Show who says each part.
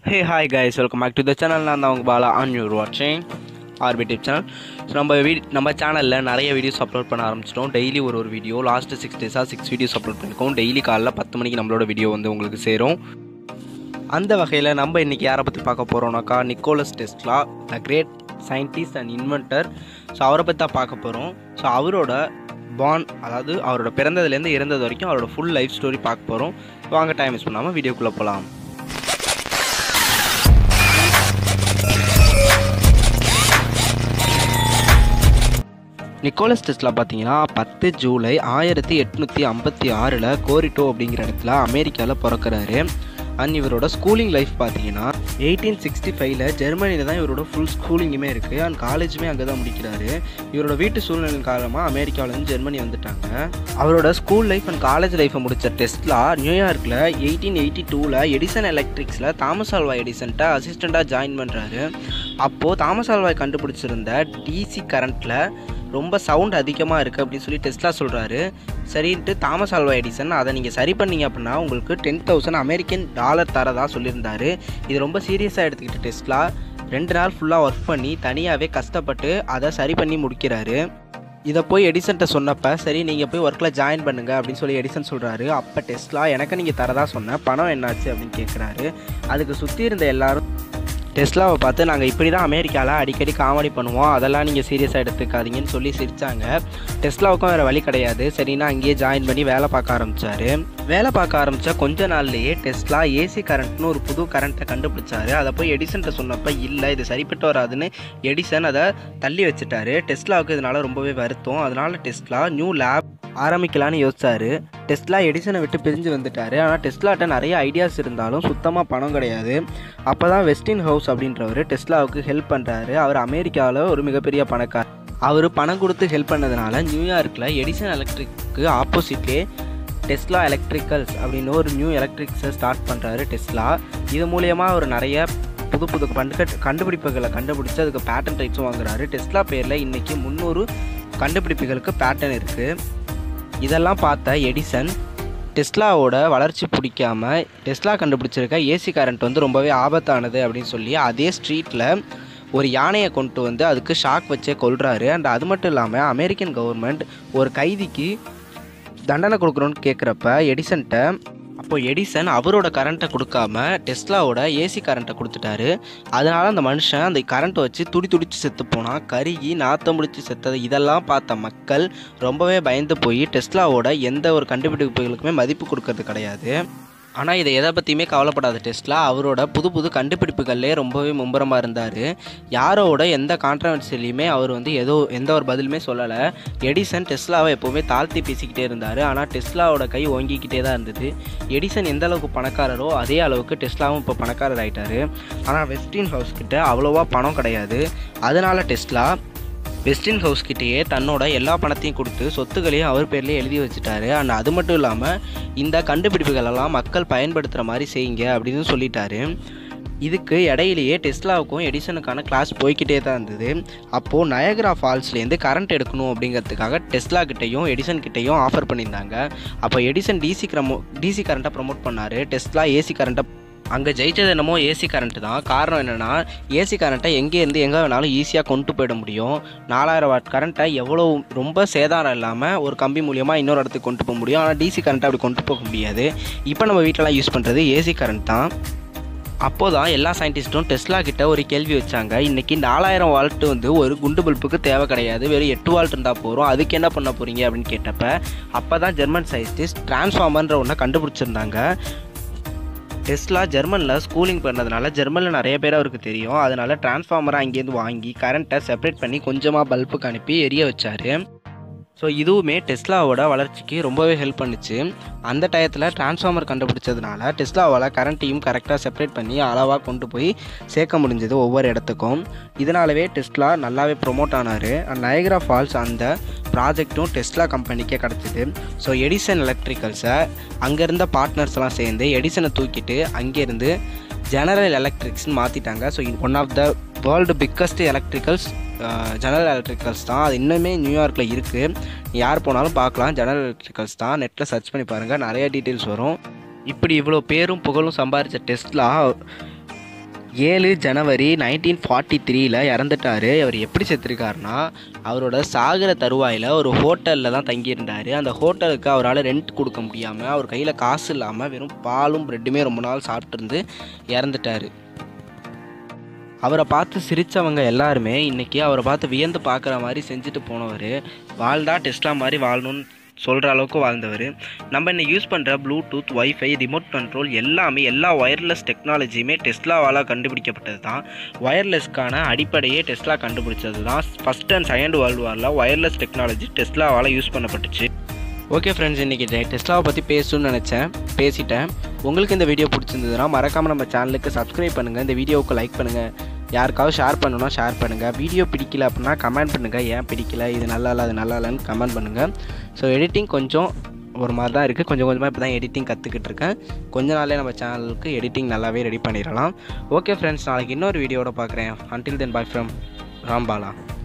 Speaker 1: hey hi guys welcome back to the channel நான் தான் உங்கள் பாலா ஆன் யூர் வாட்சிங் ஆர்பி டிப் சேனல் ஸோ நம்ம வீ நம்ம சேனலில் நிறைய வீடியோஸ் அப்லோட் பண்ண ஆரம்பிச்சிட்டோம் டெய்லி ஒரு ஒரு வீடியோ லாஸ்ட்டு சிக்ஸ் டேஸாக சிக்ஸ் வீடியோஸ் அப்லோட் பண்ணியிருக்கோம் டெய்லி காலைல பத்து மணிக்கு நம்மளோட வீடியோ வந்து உங்களுக்கு சேரும் அந்த வகையில் நம்ம இன்றைக்கி யாரை பற்றி பார்க்க போகிறோம்னாக்கா Nicholas Tesla the great scientist and inventor so அவரை பற்றி தான் பார்க்க போகிறோம் ஸோ அவரோட பான் அதாவது அவரோட பிறந்ததுலேருந்து இறந்தது வரைக்கும் அவரோட ஃபுல் லைஃப் ஸ்டோரி பார்க்க போகிறோம் வாங்க டைம் மிஸ் பண்ணாமல் வீடியோக்குள்ளே போகலாம் நிக்கோலஸ் டெஸ்லா பார்த்தீங்கன்னா பத்து ஜூலை ஆயிரத்தி எட்நூற்றி ஐம்பத்தி ஆறில் கோரிட்டோ அப்படிங்கிற இடத்துல அமெரிக்காவில் பிறக்கிறாரு அண்ட் இவரோட ஸ்கூலிங் லைஃப் பார்த்தீங்கன்னா எயிட்டீன் சிக்ஸ்டி ஃபைவ்ல ஜெர்மனியில் தான் இவரோட ஃபுல் ஸ்கூலிங்குமே இருக்குது அண்ட் காலேஜுமே அங்கே தான் முடிக்கிறாரு இவரோட வீட்டு சூழ்நிலை காரணமாக அமெரிக்காவிலேருந்து ஜெர்மனி வந்துட்டாங்க அவரோட ஸ்கூல் லைஃப் அண்ட் காலேஜ் லைஃப்பை முடித்த டெஸ்ட்லா நியூயார்க்கில் எயிட்டீன் எயிட்டி டூவில் எடிசன் எலக்ட்ரிக்ஸில் தாமஸ் ஆல்வா எடிசன்ட்ட அசிஸ்டண்ட்டாக ஜாயின் பண்ணுறாரு அப்போது தாமஸ் ஆல்வாய் கண்டுபிடிச்சிருந்த டிசி கரண்ட்டில் ரொம்ப சவுண்ட் அதிகமாக இருக்குது அப்படின்னு சொல்லி டெஸ்ட்லா சொல்கிறாரு சரின்ட்டு தாமஸ் ஆல்வா எடிசன் அதை நீங்கள் சரி பண்ணீங்க அப்படின்னா உங்களுக்கு டென் தௌசண்ட் அமெரிக்கன் டாலர் தரதா சொல்லியிருந்தாரு இது ரொம்ப சீரியஸாக எடுத்துக்கிட்டு டெஸ்ட்லா ரெண்டு நாள் ஃபுல்லாக ஒர்க் பண்ணி தனியாகவே கஷ்டப்பட்டு அதை சரி பண்ணி முடிக்கிறாரு இதை போய் எடிசன்ட்ட சொன்னப்போ சரி நீங்கள் போய் ஒர்க்கில் ஜாயின் பண்ணுங்க அப்படின்னு சொல்லி எடிசன் சொல்கிறாரு அப்போ டெஸ்ட்லா எனக்கு நீங்கள் தரதா சொன்னேன் பணம் என்னாச்சு அப்படின்னு கேட்குறாரு அதுக்கு சுற்றி இருந்த எல்லாரும் டெஸ்லாவை பார்த்து நாங்கள் இப்படி தான் அமெரிக்காவில் அடிக்கடி காமெடி பண்ணுவோம் அதெல்லாம் நீங்கள் சீரியஸாக எடுத்துக்காதீங்கன்னு சொல்லி சிரித்தாங்க டெஸ்லாவுக்கும் வேறு வழி கிடையாது சரின்னா அங்கேயே ஜாயின் பண்ணி வேலை பார்க்க ஆரம்பித்தார் வேலை பார்க்க ஆரம்பித்தா கொஞ்ச நாள்லேயே டெஸ்லா ஏசி கரண்ட்னு ஒரு புது கரண்ட்டை கண்டுபிடிச்சாரு அதை போய் எடிசன்ட்ட சொன்னப்போ இல்லை இது சரிப்பட்டு வராதுன்னு எடிசன் அதை தள்ளி வச்சுட்டாரு டெஸ்லாவுக்கு இதனால் ரொம்பவே வருத்தம் அதனால் டெஸ்லா நியூ லேப் ஆரம்பிக்கலான்னு யோசிச்சாரு டெஸ்லா எடிசனை விட்டு பிரிஞ்சு வந்துட்டார் ஆனால் டெஸ்லாட்ட நிறைய ஐடியாஸ் இருந்தாலும் சுத்தமாக பணம் கிடையாது அப்போ தான் வெஸ்டின் ஹவுஸ் அப்படின்றவர் டெஸ்லாவுக்கு ஹெல்ப் பண்ணுறாரு அவர் அமெரிக்காவில் ஒரு மிகப்பெரிய பணக்கார் அவர் பணம் கொடுத்து ஹெல்ப் பண்ணதுனால நியூயார்க்கில் எடிசன் எலக்ட்ரிக்கு ஆப்போசிட்லே டெஸ்லா எலக்ட்ரிக்கல்ஸ் அப்படின்னு ஒரு நியூ எலக்ட்ரிக்ஸை ஸ்டார்ட் பண்ணுறாரு டெஸ்லா இது மூலயமா அவர் நிறைய புது புது கண்டு கண்டுபிடிப்புகளை கண்டுபிடிச்சு அதுக்கு பேட்டன் ரைட்ஸும் வாங்குறாரு டெஸ்லா பேரில் இன்றைக்கி முந்நூறு கண்டுபிடிப்புகளுக்கு பேட்டன் இருக்குது இதெல்லாம் பார்த்த எடிசன் டெஸ்லாவோட வளர்ச்சி பிடிக்காம டெஸ்லா கண்டுபிடிச்சிருக்க ஏசி கரண்ட் வந்து ரொம்பவே ஆபத்தானது அப்படின்னு சொல்லி அதே ஸ்ட்ரீட்டில் ஒரு யானையை கொண்டு வந்து அதுக்கு ஷாக் வச்சே கொள்கிறாரு அண்ட் அது மட்டும் இல்லாமல் அமெரிக்கன் கவர்மெண்ட் ஒரு கைதிக்கு தண்டனை கொடுக்குறோன்னு கேட்குறப்ப எடிசன்ட்ட அப்போ எடிசன் அவரோட கரண்ட்டை கொடுக்காம டெஸ்லாவோட ஏசி கரண்ட்டை கொடுத்துட்டாரு அதனால அந்த மனுஷன் அந்த கரண்ட்டை வச்சு துடி துடிச்சு செத்து போனால் கருகி நாத்தம் முடிச்சு செத்தது இதெல்லாம் பார்த்த மக்கள் ரொம்பவே பயந்து போய் டெஸ்லாவோட எந்த ஒரு கண்டுபிடிப்புகளுக்குமே மதிப்பு கொடுக்கறது கிடையாது ஆனால் இதை எதை பற்றியுமே கவலைப்படாத டெஸ்ட்லா அவரோட புது புது கண்டுபிடிப்புகள்லே ரொம்பவே மும்பரமாக இருந்தார் யாரோட எந்த கான்ட்ரவர்சிலையுமே அவர் வந்து ஏதோ எந்த ஒரு பதிலுமே சொல்லலை எடிசன் டெஸ்லாவை எப்போவுமே தாழ்த்தி பேசிக்கிட்டே இருந்தார் ஆனால் டெஸ்லாவோட கை ஓங்கிக்கிட்டே தான் இருந்தது எடிசன் எந்த அளவுக்கு பணக்காரரோ அதே அளவுக்கு டெஸ்லாவும் இப்போ பணக்காரர் ஆகிட்டார் ஆனால் வெஸ்டின் ஹவுஸ் கிட்ட அவ்வளோவா பணம் கிடையாது அதனால டெஸ்லா வெஸ்டின் ஹவுஸ் கிட்டேயே தன்னோட எல்லா பணத்தையும் கொடுத்து சொத்துக்களையும் அவர் பேர்லேயே எழுதி வச்சுட்டாரு அண்ட் அது மட்டும் இல்லாமல் இந்த கண்டுபிடிப்புகளெல்லாம் மக்கள் பயன்படுத்துகிற மாதிரி செய்யுங்க அப்படின்னு சொல்லிட்டாரு இதுக்கு இடையிலேயே டெஸ்லாவுக்கும் எடிசனுக்கான கிளாஸ் போய்கிட்டே தான் இருந்தது அப்போது நயகரா ஃபால்ஸ்லேருந்து கரண்ட் எடுக்கணும் அப்படிங்கிறதுக்காக டெஸ்லா கிட்டேயும் எடிசன் கிட்டேயும் ஆஃபர் பண்ணியிருந்தாங்க அப்போ எடிசன் டிசி க்ரமோ டிசி கரண்ட்டை ப்ரொமோட் பண்ணார் டெஸ்லா ஏசி கரண்ட்டை அங்கே ஜெயிச்சது என்னமோ ஏசி கரண்ட்டு தான் காரணம் என்னென்னா ஏசி கரண்ட்டை எங்கேருந்து எங்கே வேணாலும் ஈஸியாக கொண்டு போயிட முடியும் நாலாயிரம் வாட் கரண்ட்டை எவ்வளோ ரொம்ப சேதாரம் இல்லாமல் ஒரு கம்பி மூலியமாக இன்னொரு இடத்துக்கு கொண்டு போக முடியும் ஆனால் டிசி கரண்ட்டை அப்படி கொண்டு போக முடியாது இப்போ நம்ம வீட்டிலலாம் யூஸ் பண்ணுறது ஏசி கரண்ட் தான் அப்போது தான் எல்லா சயின்டிஸ்ட்டும் டெஸ்லா கிட்ட ஒரு கேள்வி வச்சாங்க இன்றைக்கி நாலாயிரம் வால்ட்டு வந்து ஒரு குண்டு பல்புக்கு தேவை கிடையாது வெறும் எட்டு வால்ட் இருந்தால் போகிறோம் அதுக்கு என்ன பண்ண போகிறீங்க அப்படின்னு கேட்டப்ப அப்போ தான் ஜெர்மன் சயின்டிஸ்ட் டிரான்ஸ்ஃபார்மர்ன்ற ஒன்றை கண்டுபிடிச்சிருந்தாங்க டெஸ்லா ஜெர்மனில் ஸ்கூலிங் பண்ணதுனால ஜெர்மனில் நிறைய பேர் அவருக்கு தெரியும் அதனால் டிரான்ஸ்ஃபார்மரை அங்கேருந்து வாங்கி கரண்ட்டை செப்பரேட் பண்ணி கொஞ்சமாக பல்புக்கு அனுப்பி எரிய வச்சார் ஸோ இதுவுமே டெஸ்லாவோட வளர்ச்சிக்கு ரொம்பவே ஹெல்ப் பண்ணுச்சு அந்த டயத்தில் டிரான்ஸ்ஃபார்மர் கண்டுபிடிச்சதுனால டெஸ்லாவால் கரண்ட்டையும் கரெக்டாக செப்பரேட் பண்ணி அளவாக கொண்டு போய் சேர்க்க முடிஞ்சது ஒவ்வொரு இடத்துக்கும் இதனாலவே டெஸ்லா நல்லாவே ப்ரொமோட் ஆனார் அண்ட் நயகரா ஃபால்ஸ் அந்த ப்ராஜெக்ட்டும் டெஸ்லா கம்பெனிக்கே கிடச்சிது ஸோ எடிசன் எலக்ட்ரிக்கல்ஸை அங்கே இருந்த பார்ட்னர்ஸ்லாம் சேர்ந்து எடிசனை தூக்கிட்டு அங்கேருந்து ஜெனரல் எலக்ட்ரிக்ஸ்னு மாற்றிட்டாங்க so one of the world biggest electricals General electricals தான் அது இன்னுமே நியூயார்க்கில் இருக்குது யார் போனாலும் பார்க்கலாம் ஜெனரல் எலக்ட்ரிக்கல்ஸ் தான் நெட்டில் சர்ச் பண்ணி பாருங்கள் நிறைய டீட்டெயில்ஸ் வரும் இப்படி இவ்வளோ பேரும் புகழும் சம்பாரித்த டெஸ்ட்லா ஏழு ஜனவரி நைன்டீன் ஃபார்ட்டி த்ரீல இறந்துட்டார் அவர் எப்படி செத்துருக்காருனா அவரோட சாகிற தருவாயில் ஒரு ஹோட்டலில் தான் தங்கியிருந்தார் அந்த ஹோட்டலுக்கு அவரால் ரெண்ட் கொடுக்க முடியாமல் அவர் கையில் காசு இல்லாமல் வெறும் பாலும் ப்ரெட்டுமே ரொம்ப நாள் சாப்பிட்ருந்து இறந்துட்டார் அவரை பார்த்து சிரித்தவங்க எல்லாருமே இன்றைக்கி அவரை பார்த்து வியந்து பார்க்குற மாதிரி செஞ்சுட்டு போனவர் வாழ்ந்தா டெஸ்லா மாதிரி வாழணும்னு சொல்கிற அளவுக்கு வாழ்ந்தவர் நம்ம இன்னைக்கு யூஸ் பண்ணுற ப்ளூடூத் ஒய்ஃபை ரிமோட் கண்ட்ரோல் எல்லாமே எல்லா ஒயர்லெஸ் டெக்னாலஜியுமே டெஸ்லாவால் கண்டுபிடிக்கப்பட்டது தான் ஒயர்லெஸ்க்கான அடிப்படையே டெஸ்லா கண்டுபிடிச்சது தான் ஃபஸ்ட் அண்ட் செகண்ட் வேர்ல்டு வாரில் ஒயர்லெஸ் டெக்னாலஜி டெஸ்லாவால் யூஸ் பண்ணப்பட்டுச்சு ஓகே ஃப்ரெண்ட்ஸ் இன்றைக்கி டெஸ்லாவை பற்றி பேசணும்னு நினச்சேன் பேசிட்டேன் உங்களுக்கு இந்த வீடியோ பிடிச்சிருந்ததுன்னா மறக்காமல் நம்ம சேனலுக்கு சப்ஸ்கிரைப் பண்ணுங்கள் இந்த வீடியோவுக்கு லைக் பண்ணுங்கள் யாருக்காவது ஷேர் பண்ணணும்னா ஷேர் பண்ணுங்கள் வீடியோ பிடிக்கல அப்படின்னா கமெண்ட் பண்ணுங்கள் ஏன் பிடிக்கல இது நல்லா இல்லை அது நல்லா இல்லைன்னு கமெண்ட் பண்ணுங்கள் ஸோ எடிட்டிங் கொஞ்சம் ஒரு மாதிரி தான் இருக்குது கொஞ்சம் கொஞ்சமாக இப்போ தான் எடிட்டிங் கற்றுக்கிட்டு இருக்கேன் கொஞ்ச நாளே நம்ம சேனலுக்கு எடிட்டிங் நல்லாவே ரெடி பண்ணிடலாம் ஓகே ஃப்ரெண்ட்ஸ் நாளைக்கு இன்னொரு வீடியோட பார்க்குறேன் until then bye from Rambala